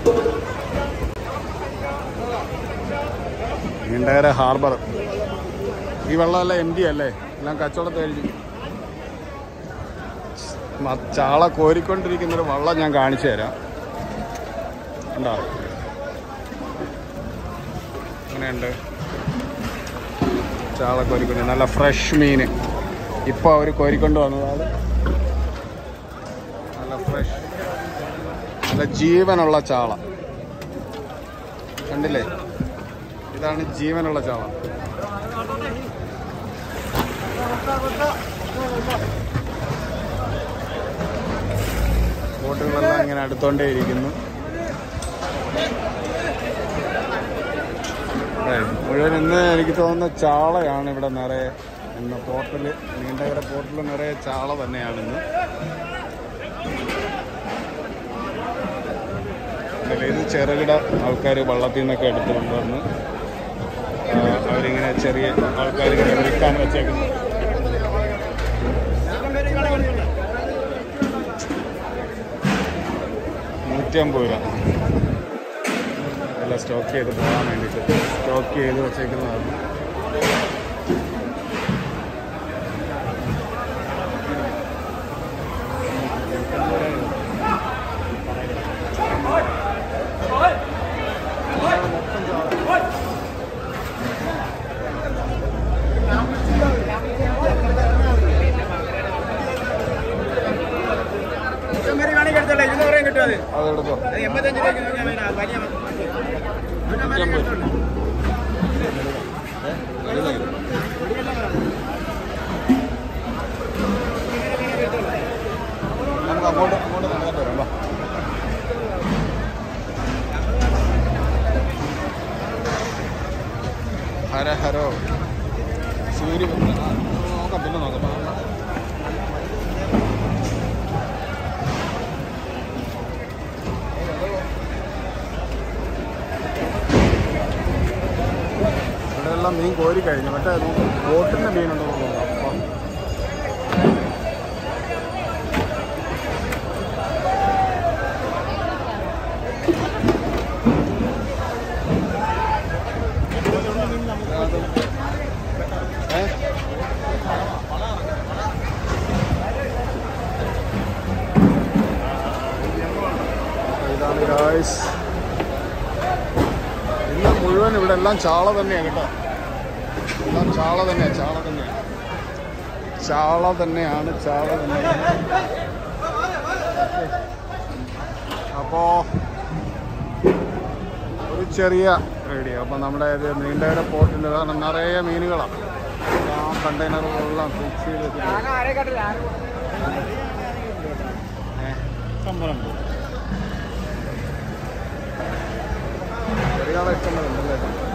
Neendakara harbour ഈ വെള്ളമെല്ലാം M D അല്ലേ എല്ലാം കച്ചവടത്ത് കഴിഞ്ഞു മ- ചാള കോരിക്കൊണ്ടിരിക്കുന്നൊരു വള്ളം ഞാൻ കാണിച്ചു തരാം ഉണ്ടോ അങ്ങനെയുണ്ട് ചാള കോരിക്കൊണ്ട് നല്ല ഫ്രഷ് മീൻ ഇപ്പോൾ അവർ കോരിക്കൊണ്ട് വന്നതാണ് നല്ല ഫ്രഷ് നല്ല ജീവനുള്ള ചാള കണ്ടില്ലേ ഇതാണ് ജീവനുള്ള ചാള ബോട്ടുകളെല്ലാം ഇങ്ങനെ അടുത്തോണ്ടേ ഇരിക്കുന്നു ഏയ്, മുഴുവൻ ഇന്ന് എനിക്ക് തോന്നുന്ന ചാളയാണ് ഇവിടെ നിറയെ ഇന്ന് പോർട്ടില് നീണ്ടകര പോർട്ടിൽ നിറയെ ചാള തന്നെയാണ് ഇന്ന് ഇതില് ഇത് ചെറുകിട ആൾക്കാർ വള്ളത്തിൽ നിന്നൊക്കെ എടുത്തുകൊണ്ട് വന്ന് ആ, അവരിങ്ങനെ ചെറിയ ആൾക്കാരിങ്ങനെ വിൽക്കാൻ വെച്ചേക്കുന്നു നൂറ്റമ്പത് രൂപ എല്ലാം സ്റ്റോക്ക് ചെയ്ത് പോകാൻ വേണ്ടിയിട്ട് സ്റ്റോക്ക് ചെയ്ത് വെച്ചേക്കുന്നതാണ് അതെടുത്തോ നൂറ്റമ്പത് നമുക്ക് അങ്ങോട്ട് അങ്ങോട്ട് നടന്നിട്ട് വരാം വാ. ഹര ഹരോ സൂര്യ നോക്കാം പിന്നെ നോക്കാം ഇവിടെ എല്ലാം മീൻ കോരി കഴിഞ്ഞു മറ്റേ ബോട്ടിൻ്റെ മീനുണ്ടോ എന്ന് നോക്കാം അപ്പം ഏ? ഇതാണ് ഗായ്സ് ഇന്ന് മുഴുവൻ ഇവിടെ എല്ലാം ചാള തന്നെയാണ് കേട്ടോ എല്ലാം ചാള തന്നെയാണ് ചാള തന്നെയാണ് ചാള തന്നെയാണ് ചാള തന്നെയാണ് അപ്പോ ഒരു ചെറിയ റേഡിയോ അപ്പം നമ്മുടെ ഇത് നീണ്ടകര പോർട്ടിൻ്റെ കാരണം നിറയെ മീനുകളാണ് ആ കണ്ടെയ്നറുകളെല്ലാം ഫിക്സ് ചെയ്ത് വെച്ചിട്ടുണ്ട് ഏ, ചെറിയ ആളെ ഇഷ്ടമുള്ളതുണ്ടല്ലേ